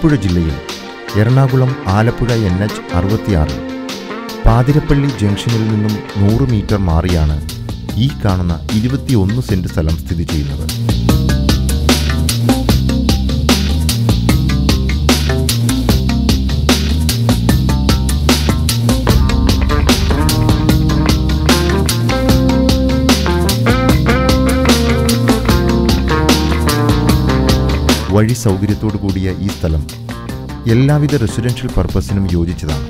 ആലപ്പുഴ ജില്ലയിൽ Ernakulam Alappuzha N H അറുപത്തിയാറ് പാതിരപ്പള്ളി ജംഗ്ഷനിൽ നിന്നും നൂറ് മീറ്റർ മാറിയാണ് ഈ കാണുന്ന ഇരുപത്തിയൊന്ന് സെന്റ് സ്ഥലം സ്ഥിതി ചെയ്യുന്നത് വഴി സൗകര്യത്തോടു കൂടിയ ഈ സ്ഥലം എല്ലാവിധ റെസിഡൻഷ്യൽ പർപ്പസിനും യോജിച്ചതാണ്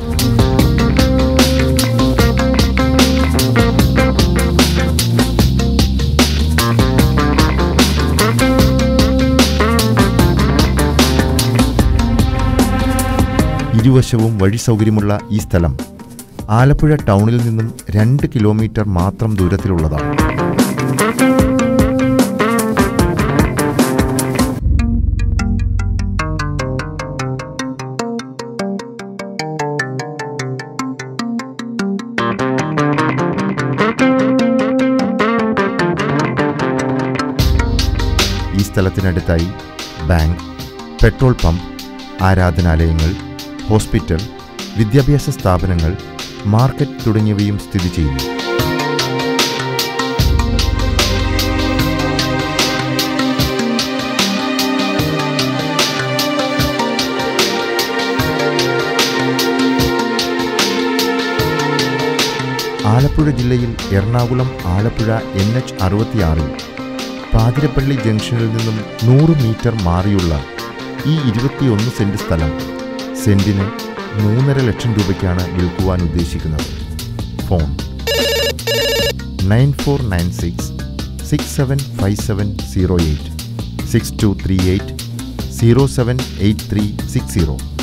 ഇരുവശവും വഴി സൗകര്യമുള്ള ഈ സ്ഥലം ആലപ്പുഴ ടൗണിൽ നിന്നും രണ്ട് കിലോമീറ്റർ മാത്രം ദൂരത്തിലുള്ളതാണ് ഈ സ്ഥലത്തിനടുത്തായി ബാങ്ക് പെട്രോൾ പമ്പ് ആരാധനാലയങ്ങൾ ഹോസ്പിറ്റൽ വിദ്യാഭ്യാസ സ്ഥാപനങ്ങൾ മാർക്കറ്റ് തുടങ്ങിയവയും സ്ഥിതി ചെയ്യുന്നു ആലപ്പുഴ ജില്ലയിൽ എറണാകുളം ആലപ്പുഴ എൻ എച്ച് അറുപത്തിയാറിൽ പാതിരപ്പള്ളി ജംഗ്ഷനിൽ നിന്നും നൂറ് മീറ്റർ മാറിയുള്ള ഈ ഇരുപത്തിയൊന്ന് സെന്റ് സ്ഥലം സെന്റിന് മൂന്നര ലക്ഷം രൂപയ്ക്കാണ് വിൽക്കുവാൻ ഉദ്ദേശിക്കുന്നത് phone nine four nine six six seven five seven zero eight six two three eight zero seven eight three six zero